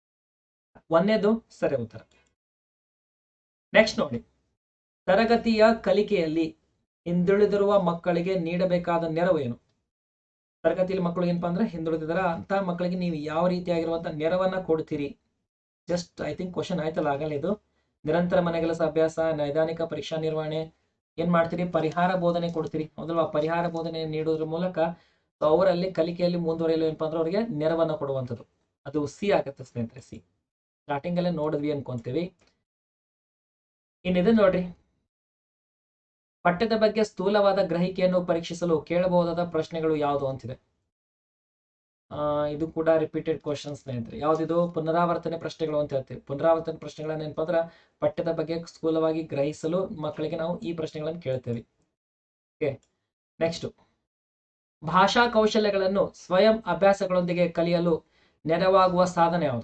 ಒಂದೇದು ಸರಿ ಉತ್ತರ ನೆಕ್ಸ್ಟ್ ನೋಡಿ ತರಗತಿಯ ಕಲಿಕೆಯಲ್ಲಿ ಹಿಂದುಳಿದಿರುವ ಮಕ್ಕಳಿಗೆ ನೀಡಬೇಕಾದ ನೆರವು ಏನು ತರಗತಿಯಲ್ಲಿ ಮಕ್ಕಳು ಏನಪ್ಪಾ ಅಂದ್ರೆ ಹಿಂದುಳಿದಿದಾರ ಅಂತ ಮಕ್ಕಳಿಗೆ ನೀವು ಯಾವ ರೀತಿಯಾಗಿರುವಂತ ನೆರವನ್ನ ಕೊಡ್ತೀರಿ ಜಸ್ಟ್ ಐ ಥಿಂಕ್ ಕ್ವಶನ್ ಆಯ್ತಲ್ಲ ಆಗಲ್ಲ ಇದು ನಿರಂತರ ಮನೆಗೆಲಸ ಅಭ್ಯಾಸ ನೈದಾನಿಕ ಪರೀಕ್ಷಾ ನಿರ್ವಹಣೆ ಏನ್ ಮಾಡ್ತೀರಿ ಪರಿಹಾರ ಬೋಧನೆ ಕೊಡ್ತೀರಿ ಹೌದಲ್ವಾ ಪರಿಹಾರ ಬೋಧನೆ ನೀಡೋದ್ರ ಮೂಲಕ ಅವರಲ್ಲಿ ಕಲಿಕೆಯಲ್ಲಿ ಮುಂದುವರಿಯಲು ಏನಪ್ಪಾ ಅಂದ್ರೆ ಅವರಿಗೆ ನೆರವನ್ನ ಕೊಡುವಂಥದ್ದು ಅದು ಸಿ ಆಗತ್ತೆ ಸ್ನೇಹಿತರೆ ಸಿ ಸ್ಟಾರ್ಟಿಂಗ್ ಅಲ್ಲೇ ನೋಡಿದ್ವಿ ಅನ್ಕೊಂತೀವಿ ಇನ್ನಿದೆ ನೋಡ್ರಿ ಪಠ್ಯದ ಬಗ್ಗೆ ಸ್ಥೂಲವಾದ ಗ್ರಹಿಕೆಯನ್ನು ಪರೀಕ್ಷಿಸಲು ಕೇಳಬಹುದಾದ ಪ್ರಶ್ನೆಗಳು ಯಾವುದು ಅಂತಿದೆ ಆ ಇದು ಕೂಡ ರಿಪೀಟೆಡ್ ಕ್ವಶನ್ ಸ್ನೇಹಿತರೆ ಯಾವ್ದಿದು ಪುನರಾವರ್ತನೆ ಪ್ರಶ್ನೆಗಳು ಅಂತ ಹೇಳ್ತೀವಿ ಪುನರಾವರ್ತನೆ ಪ್ರಶ್ನೆಗಳನ್ನ ಏನಪ್ಪಾ ಅಂದ್ರೆ ಪಠ್ಯದ ಬಗ್ಗೆ ಸ್ಥೂಲವಾಗಿ ಗ್ರಹಿಸಲು ಮಕ್ಕಳಿಗೆ ನಾವು ಈ ಪ್ರಶ್ನೆಗಳನ್ನು ಕೇಳ್ತೇವೆ ಓಕೆ ನೆಕ್ಸ್ಟ್ ಭಾಷಾ ಕೌಶಲ್ಯಗಳನ್ನು ಸ್ವಯಂ ಅಭ್ಯಾಸಗಳೊಂದಿಗೆ ಕಲಿಯಲು ನೆರವಾಗುವ ಸಾಧನ ಯಾವುದು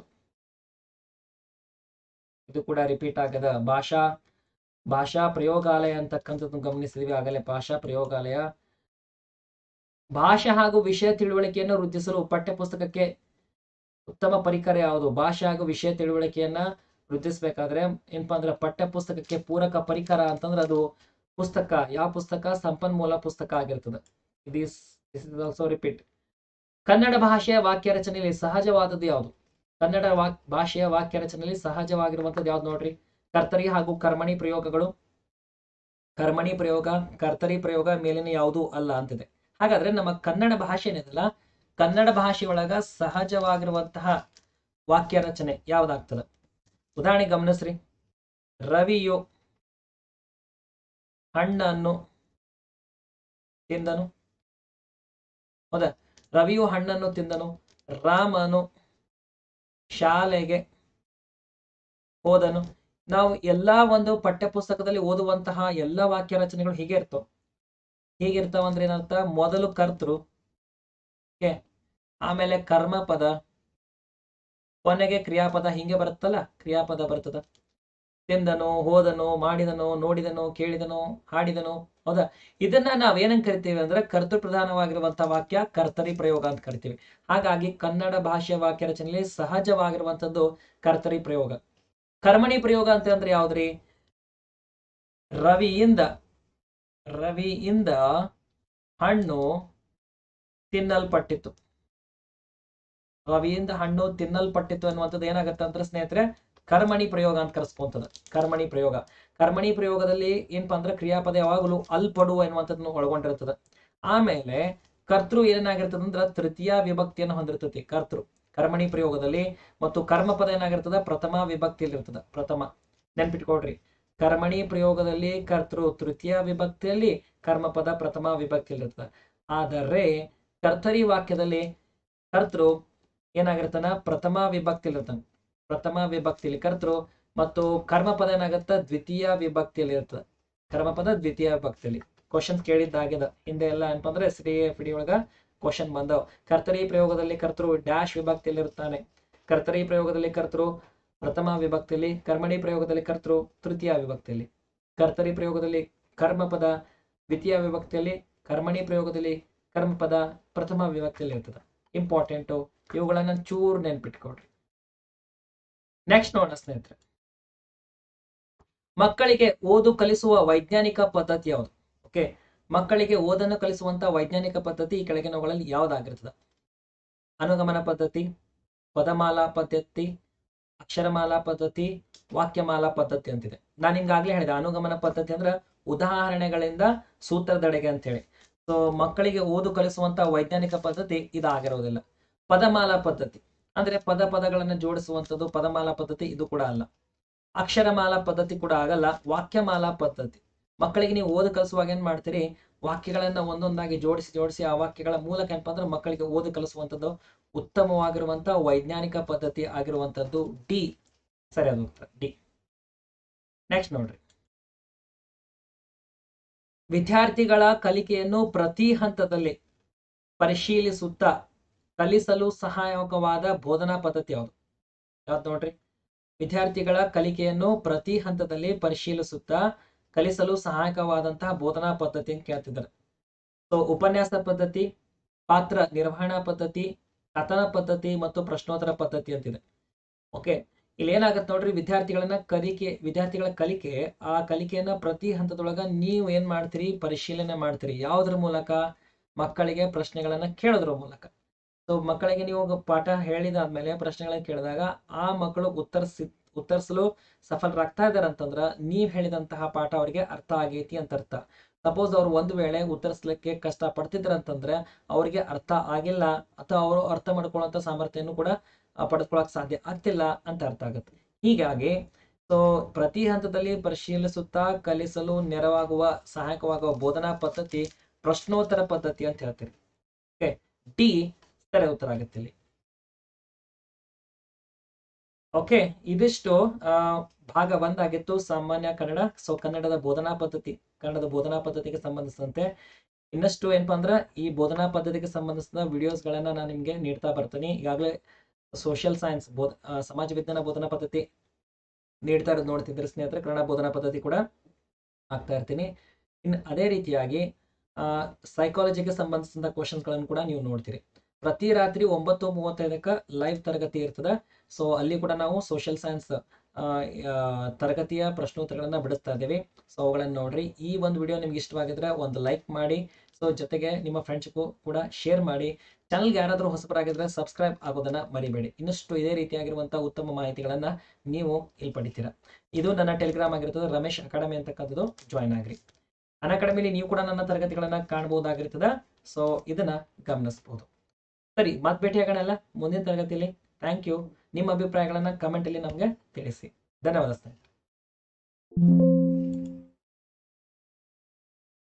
ಇದು ಕೂಡ ರಿಪೀಟ್ ಆಗದ ಭಾಷಾ ಭಾಷಾ ಪ್ರಯೋಗಾಲಯ ಅಂತಕ್ಕಂಥದ್ದು ಗಮನಿಸಿದ್ವಿ ಆಗಲೇ ಭಾಷಾ ಪ್ರಯೋಗಾಲಯ ಭಾಷೆ ಹಾಗೂ ವಿಷಯ ತಿಳುವಳಿಕೆಯನ್ನು ವೃದ್ಧಿಸಲು ಪಠ್ಯ ಪುಸ್ತಕಕ್ಕೆ ಉತ್ತಮ ಪರಿಕರ ಯಾವುದು ಭಾಷೆ ಹಾಗೂ ವಿಷಯ ತಿಳುವಳಿಕೆಯನ್ನ ವೃದ್ಧಿಸಬೇಕಾದ್ರೆ ಏನಪ್ಪಾ ಅಂದ್ರೆ ಪಠ್ಯ ಪುಸ್ತಕಕ್ಕೆ ಪೂರಕ ಪರಿಕರ ಅಂತಂದ್ರೆ ಅದು ಪುಸ್ತಕ ಯಾವ ಪುಸ್ತಕ ಸಂಪನ್ಮೂಲ ಪುಸ್ತಕ ಆಗಿರ್ತದೆ this this is also repeat Kannada ಭಾಷೆಯ ವಾಕ್ಯ ರಚನೆಯಲ್ಲಿ ಸಹಜವಾದದ್ದು ಯಾವುದು ಕನ್ನಡ ವಾಕ್ ಭಾಷೆಯ ವಾಕ್ಯ ರಚನೆಯಲ್ಲಿ ಸಹಜವಾಗಿರುವಂತದ್ದು ಯಾವ್ದು ನೋಡ್ರಿ ಕರ್ತರಿ ಹಾಗೂ ಕರ್ಮಣಿ ಪ್ರಯೋಗಗಳು ಕರ್ಮಣಿ ಪ್ರಯೋಗ ಕರ್ತರಿ ಪ್ರಯೋಗ ಮೇಲಿನ ಯಾವುದೂ ಅಲ್ಲ ಅಂತಿದೆ ಹಾಗಾದ್ರೆ ನಮ್ಮ ಕನ್ನಡ ಭಾಷೆ ಏನಿದೆಲ್ಲ ಕನ್ನಡ ಭಾಷೆಯೊಳಗ ಸಹಜವಾಗಿರುವಂತಹ ವಾಕ್ಯ ರಚನೆ ಯಾವ್ದಾಗ್ತದೆ ಉದಾಹರಣೆ ಗಮನಿಸ್ರಿ ರವಿಯು ಹಣ್ಣನ್ನು ತಿಂದನು ಹೌದಾ ರವಿಯು ಹಣ್ಣನ್ನು ತಿಂದನು ರಾಮನು ಶಾಲೆಗೆ ಹೋದನು ನಾವು ಎಲ್ಲಾ ಒಂದು ಪಠ್ಯ ಪುಸ್ತಕದಲ್ಲಿ ಓದುವಂತಹ ಎಲ್ಲ ವಾಕ್ಯ ರಚನೆಗಳು ಹೀಗೆ ಇರ್ತವೆ ಹೀಗಿರ್ತಾವ ಅಂದ್ರೆ ಏನರ್ಥ ಮೊದಲು ಕರ್ತೃ ಓಕೆ ಆಮೇಲೆ ಕರ್ಮಪದ ಕೊನೆಗೆ ಕ್ರಿಯಾಪದ ಹಿಂಗೆ ಬರುತ್ತಲ್ಲ ಕ್ರಿಯಾಪದ ಬರ್ತದ ತಿಂದನು ಹೋದನು ಮಾಡಿದನು ನೋಡಿದನು ಕೇಳಿದನು ಹಾಡಿದನು ಹೌದಾ ಇದನ್ನ ನಾವೇನಂತ ಕರಿತೀವಿ ಅಂದ್ರೆ ಕರ್ತೃ ಪ್ರಧಾನವಾಗಿರುವಂತಹ ವಾಕ್ಯ ಕರ್ತರಿ ಪ್ರಯೋಗ ಅಂತ ಕರಿತೀವಿ ಹಾಗಾಗಿ ಕನ್ನಡ ಭಾಷೆಯ ವಾಕ್ಯ ರಚನೆಯಲ್ಲಿ ಸಹಜವಾಗಿರುವಂತದ್ದು ಕರ್ತರಿ ಪ್ರಯೋಗ ಕರ್ಮಣಿ ಪ್ರಯೋಗ ಅಂತ ಅಂದ್ರೆ ಯಾವ್ದ್ರಿ ರವಿಯಿಂದ ರವಿಯಿಂದ ಹಣ್ಣು ತಿನ್ನಲ್ಪಟ್ಟಿತು ರವಿಯಿಂದ ಹಣ್ಣು ತಿನ್ನಲ್ಪಟ್ಟಿತು ಅನ್ನುವಂಥದ್ದು ಏನಾಗತ್ತೆ ಅಂದ್ರೆ ಸ್ನೇಹಿತರೆ ಕರ್ಮಣಿ ಪ್ರಯೋಗ ಅಂತ ಕರೆಸ್ಕೊಂತದ ಕರ್ಮಣಿ ಪ್ರಯೋಗ ಕರ್ಮಣಿ ಪ್ರಯೋಗದಲ್ಲಿ ಏನಪ್ಪಾ ಅಂದ್ರೆ ಕ್ರಿಯಾಪದ ಯಾವಾಗಲೂ ಅಲ್ಪಡು ಎನ್ನುವಂಥದ್ದನ್ನು ಒಳಗೊಂಡಿರ್ತದೆ ಆಮೇಲೆ ಕರ್ತೃ ಏನಾಗಿರ್ತದ ಅಂದ್ರೆ ತೃತೀಯ ವಿಭಕ್ತಿಯನ್ನು ಹೊಂದಿರ್ತತಿ ಕರ್ತೃ ಕರ್ಮಣಿ ಪ್ರಯೋಗದಲ್ಲಿ ಮತ್ತು ಕರ್ಮಪದ ಏನಾಗಿರ್ತದ ಪ್ರಥಮ ವಿಭಕ್ತಿಯಲ್ಲಿ ಇರ್ತದ ಪ್ರಥಮ ನೆನ್ಪಿಟ್ಕೊಡ್ರಿ ಕರ್ಮಣಿ ಪ್ರಯೋಗದಲ್ಲಿ ಕರ್ತೃ ತೃತೀಯ ವಿಭಕ್ತಿಯಲ್ಲಿ ಕರ್ಮಪದ ಪ್ರಥಮ ವಿಭಕ್ತಿಯಲ್ಲಿ ಇರ್ತದೆ ಆದರೆ ಕರ್ತರಿ ವಾಕ್ಯದಲ್ಲಿ ಕರ್ತೃ ಏನಾಗಿರ್ತಾನ ಪ್ರಥಮ ವಿಭಕ್ತಿಯಲ್ಲಿ ಇರ್ತಾನೆ ಪ್ರಥಮ ವಿಭಕ್ತಿಯಲ್ಲಿ ಕರ್ತೃ ಮತ್ತು ಕರ್ಮಪದ ಏನಾಗತ್ತ ದ್ವಿತೀಯ ವಿಭಕ್ತಿಯಲ್ಲಿ ಇರ್ತದೆ ಕರ್ಮಪದ ದ್ವಿತೀಯ ವಿಭಕ್ತಿಯಲ್ಲಿ ಕ್ವಶನ್ ಕೇಳಿದ್ದಾಗ್ಯದ ಹಿಂದೆ ಎಲ್ಲ ಏನಪ್ಪ ಅಂದ್ರೆ ಶ್ರೀ ಎಫ್ ಡಿ ಒಳಗ ಕ್ವಶನ್ ಬಂದವ್ ಕರ್ತರಿ ಪ್ರಯೋಗದಲ್ಲಿ ಕರ್ತೃ ಡ್ಯಾಶ್ ವಿಭಕ್ತಿಯಲ್ಲಿ ಇರ್ತಾನೆ ಕರ್ತರಿ ಪ್ರಯೋಗದಲ್ಲಿ ಕರ್ತೃ ಪ್ರಥಮ ವಿಭಕ್ತಿಯಲ್ಲಿ ಕರ್ಮಣಿ ಪ್ರಯೋಗದಲ್ಲಿ ಕರ್ತೃ ತೃತೀಯ ವಿಭಕ್ತಿಯಲ್ಲಿ ಕರ್ತರಿ ಪ್ರಯೋಗದಲ್ಲಿ ಕರ್ಮಪದ ದ್ವಿತೀಯ ವಿಭಕ್ತಿಯಲ್ಲಿ ಕರ್ಮಣಿ ಪ್ರಯೋಗದಲ್ಲಿ ಕರ್ಮಪದ ಪ್ರಥಮ ವಿಭಕ್ತಿಯಲ್ಲಿ ಇರ್ತದೆ ಇಂಪಾರ್ಟೆಂಟು ಇವುಗಳನ್ನ ಚೂರು ನೆನ್ಪಿಟ್ಕೊಡ್ರಿ ನೆಕ್ಸ್ಟ್ ನೋಡೋಣ ಸ್ನೇಹಿತರೆ ಮಕ್ಕಳಿಗೆ ಓದು ಕಲಿಸುವ ವೈಜ್ಞಾನಿಕ ಪದ್ಧತಿ ಯಾವುದು ಓಕೆ ಮಕ್ಕಳಿಗೆ ಓದನ್ನು ಕಲಿಸುವಂತ ವೈಜ್ಞಾನಿಕ ಪದ್ಧತಿ ಈ ಕೆಳಗಿನವುಗಳಲ್ಲಿ ಯಾವ್ದಾಗಿರ್ತದೆ ಅನುಗಮನ ಪದ್ಧತಿ ಪದಮಾಲಾ ಪದ್ಧತಿ ಅಕ್ಷರಮಾಲಾ ಪದ್ಧತಿ ವಾಕ್ಯಮಾಲಾ ಪದ್ಧತಿ ಅಂತಿದೆ ನಾನು ಹಿಂಗಾಗ್ಲೇ ಹೇಳಿದೆ ಅನುಗಮನ ಪದ್ಧತಿ ಅಂದ್ರೆ ಉದಾಹರಣೆಗಳಿಂದ ಸೂತ್ರದೆಡೆಗೆ ಅಂತ ಹೇಳಿ ಸೊ ಮಕ್ಕಳಿಗೆ ಓದು ಕಲಿಸುವಂತ ವೈಜ್ಞಾನಿಕ ಪದ್ಧತಿ ಇದಾಗಿರೋದಿಲ್ಲ ಪದಮಾಲಾ ಪದ್ಧತಿ ಅಂದ್ರೆ ಪದ ಪದಗಳನ್ನ ಜೋಡಿಸುವಂಥದ್ದು ಪದಮಾಲಾ ಪದ್ಧತಿ ಇದು ಕೂಡ ಅಲ್ಲ ಅಕ್ಷರಮಾಲಾ ಪದ್ಧತಿ ಕೂಡ ಆಗಲ್ಲ ವಾಕ್ಯಮಾಲಾ ಪದ್ಧತಿ ಮಕ್ಕಳಿಗೆ ನೀವು ಓದು ಕಲಿಸುವಾಗ ಏನ್ ಮಾಡ್ತೀರಿ ವಾಕ್ಯಗಳನ್ನ ಒಂದೊಂದಾಗಿ ಜೋಡಿಸಿ ಜೋಡಿಸಿ ಆ ವಾಕ್ಯಗಳ ಮೂಲಕ ಏನಪ್ಪಾ ಅಂದ್ರೆ ಮಕ್ಕಳಿಗೆ ಓದು ಕಲಿಸುವಂಥದ್ದು ಉತ್ತಮವಾಗಿರುವಂತ ವೈಜ್ಞಾನಿಕ ಪದ್ಧತಿ ಆಗಿರುವಂತದ್ದು ಡಿ ಸರಿಯಾದ ಉತ್ತರ ಡಿ ನೆಕ್ಸ್ಟ್ ನೋಡ್ರಿ ವಿದ್ಯಾರ್ಥಿಗಳ ಕಲಿಕೆಯನ್ನು ಪ್ರತಿ ಹಂತದಲ್ಲಿ ಪರಿಶೀಲಿಸುತ್ತಾ ಕಲಿಸಲು ಸಹಾಯಕವಾದ ಬೋಧನಾ ಪದ್ಧತಿ ಯಾವುದು ಯಾವ್ದು ನೋಡ್ರಿ ವಿದ್ಯಾರ್ಥಿಗಳ ಕಲಿಕೆಯನ್ನು ಪ್ರತಿ ಹಂತದಲ್ಲಿ ಪರಿಶೀಲಿಸುತ್ತಾ ಕಲಿಸಲು ಸಹಾಯಕವಾದಂತಹ ಬೋಧನಾ ಪದ್ಧತಿ ಅಂತ ಕೇಳ್ತಿದ್ದಾರೆ ಸೊ ಉಪನ್ಯಾಸ ಪದ್ಧತಿ ಪಾತ್ರ ನಿರ್ವಹಣಾ ಪದ್ಧತಿ ಕಥನ ಪದ್ಧತಿ ಮತ್ತು ಪ್ರಶ್ನೋತ್ತರ ಪದ್ಧತಿ ಅಂತಿದೆ ಓಕೆ ಇಲ್ಲಿ ಏನಾಗತ್ತೆ ನೋಡ್ರಿ ವಿದ್ಯಾರ್ಥಿಗಳನ್ನ ಕಲಿಕೆ ವಿದ್ಯಾರ್ಥಿಗಳ ಕಲಿಕೆ ಆ ಕಲಿಕೆಯನ್ನ ಪ್ರತಿ ಹಂತದೊಳಗ ನೀವು ಏನ್ ಮಾಡ್ತೀರಿ ಪರಿಶೀಲನೆ ಮಾಡ್ತೀರಿ ಯಾವುದ್ರ ಮೂಲಕ ಮಕ್ಕಳಿಗೆ ಪ್ರಶ್ನೆಗಳನ್ನ ಕೇಳೋದ್ರ ಮೂಲಕ ಸೊ ಮಕ್ಕಳಿಗೆ ನೀವು ಪಾಠ ಹೇಳಿದಾದ್ಮೇಲೆ ಪ್ರಶ್ನೆಗಳನ್ನ ಕೇಳಿದಾಗ ಆ ಮಕ್ಕಳು ಉತ್ತರಿಸಿ ಉತ್ತರಿಸಲು ಸಫಲರಾಗ್ತಾ ಇದಾರೆ ಅಂತಂದ್ರ ನೀವ್ ಹೇಳಿದಂತಹ ಪಾಠ ಅವರಿಗೆ ಅರ್ಥ ಆಗೈತಿ ಅಂತ ಅರ್ಥ ಸಪೋಸ್ ಅವ್ರು ಒಂದು ವೇಳೆ ಉತ್ತರಿಸ್ಲಿಕ್ಕೆ ಕಷ್ಟ ಪಡ್ತಿದ್ರ ಅಂತಂದ್ರೆ ಅವ್ರಿಗೆ ಅರ್ಥ ಆಗಿಲ್ಲ ಅಥವಾ ಅವರು ಅರ್ಥ ಮಾಡ್ಕೊಳ್ಳುವಂತ ಸಾಮರ್ಥ್ಯನೂ ಕೂಡ ಆ, ಪಡೆದುಕೊಳ್ಳಕ್ ಸಾಧ್ಯ ಆಗ್ತಿಲ್ಲ ಅಂತ ಅರ್ಥ ಆಗುತ್ತೆ ಹೀಗಾಗಿ ಸೊ ಪ್ರತಿ ಹಂತದಲ್ಲಿ ಪರಿಶೀಲಿಸುತ್ತಾ ಕಲಿಸಲು ನೆರವಾಗುವ ಸಹಾಯಕವಾಗುವ ಬೋಧನಾ ಪದ್ಧತಿ ಪ್ರಶ್ನೋತ್ತರ ಪದ್ಧತಿ ಅಂತ ಹೇಳ್ತೀರಿ ಓಕೆ ಡಿ ಸರಿ ಉತ್ತರ ಆಗುತ್ತೆ ಇಲ್ಲಿ ಓಕೆ ಇದಿಷ್ಟು ಆ, ಭಾಗ ಒಂದಾಗಿತ್ತು ಸಾಮಾನ್ಯ ಕನ್ನಡ ಸೊ ಕನ್ನಡದ ಬೋಧನಾ ಪದ್ಧತಿ ಕನ್ನಡದ ಬೋಧನಾ ಪದ್ಧತಿಗೆ ಸಂಬಂಧಿಸಿದಂತೆ ಇನ್ನಷ್ಟು ಏನಪ್ಪಾ ಅಂದ್ರೆ ಈ ಬೋಧನಾ ಪದ್ಧತಿಗೆ ಸಂಬಂಧಿಸಿದ ವಿಡಿಯೋಸ್ ಗಳನ್ನ ನಾನು ನಿಮ್ಗೆ ನೀಡ್ತಾ ಬರ್ತೀನಿ ಈಗಾಗಲೇ ಸೋಷಿಯಲ್ ಸೈನ್ಸ್ ಬೋಧ ಆ, ಸಮಾಜ ವಿಜ್ಞಾನ ಬೋಧನಾ ಪದ್ಧತಿ ನೀಡ್ತಾ ಇರೋದು ನೋಡ್ತಿದ್ರೆ ಸ್ನೇಹಿತರೆ ಕನ್ನಡ ಬೋಧನಾ ಪದ್ಧತಿ ಕೂಡ ಆಗ್ತಾ ಇರ್ತೀನಿ ಇನ್ನು ಅದೇ ರೀತಿಯಾಗಿ ಸೈಕಾಲಜಿಗೆ ಸಂಬಂಧಿಸಿದ ಕ್ವಶನ್ಸ್ಗಳನ್ನು ಕೂಡ ನೀವು ನೋಡ್ತೀರಿ ಪ್ರತಿ ರಾತ್ರಿ ಒಂಬತ್ತು ಮೂವತ್ತೈದಕ್ಕೆ ಲೈವ್ ತರಗತಿ ಇರ್ತದೆ ಸೊ ಅಲ್ಲಿ ಕೂಡ ನಾವು ಸೋಷಿಯಲ್ ಸೈನ್ಸ್ ತರಗತಿಯ ಪ್ರಶ್ನೋತ್ತರಗಳನ್ನ ಬಿಡಿಸ್ತಾ ಇದ್ದೀವಿ ಸೊ ಅವುಗಳನ್ನ ನೋಡ್ರಿ ಈ ಒಂದು ವಿಡಿಯೋ ನಿಮ್ಗೆ ಇಷ್ಟವಾಗಿದ್ರೆ ಒಂದು ಲೈಕ್ ಮಾಡಿ ಸೊ ಜೊತೆಗೆ ನಿಮ್ಮ ಫ್ರೆಂಡ್ಸ್ಗೂ ಕೂಡ ಶೇರ್ ಮಾಡಿ ಚಾನಲ್ಗೆ ಯಾರಾದರೂ ಹೊಸಬರಾಗಿದ್ರೆ ಸಬ್ಸ್ಕ್ರೈಬ್ ಆಗೋದನ್ನ ಮರಿಬೇಡಿ ಇನ್ನಷ್ಟು ಇದೇ ರೀತಿಯಾಗಿರುವಂತಹ ಉತ್ತಮ ಮಾಹಿತಿಗಳನ್ನ ನೀವು ಇಲ್ಲಿ ಪಡಿತೀರಾ ಇದು ನನ್ನ ಟೆಲಿಗ್ರಾಮ್ ಆಗಿರ್ತದೆ ರಮೇಶ್ ಅಕಾಡೆಮಿ ಅಂತಕ್ಕಂಥದ್ದು ಜಾಯ್ನ್ ಆಗ್ರಿ ಅನ್ ಅಕಾಡೆಮಿಲಿ ನೀವು ಕೂಡ ನನ್ನ ತರಗತಿಗಳನ್ನ ಕಾಣಬಹುದಾಗಿರ್ತದ ಸೊ ಇದನ್ನ ಗಮನಿಸಬಹುದು ಸರಿ ಮತ್ ಭೇಟಿಯಾಗೋಣಲ್ಲ ಮುಂದಿನ ತರಗತಿಯಲ್ಲಿ ಥ್ಯಾಂಕ್ ಯು ನಿಮ್ಮ ಅಭಿಪ್ರಾಯಗಳನ್ನ ಕಮೆಂಟ್ ಅಲ್ಲಿ ನಮಗೆ ತಿಳಿಸಿ ಧನ್ಯವಾದ ಸ್ನೇಹಿತರೆ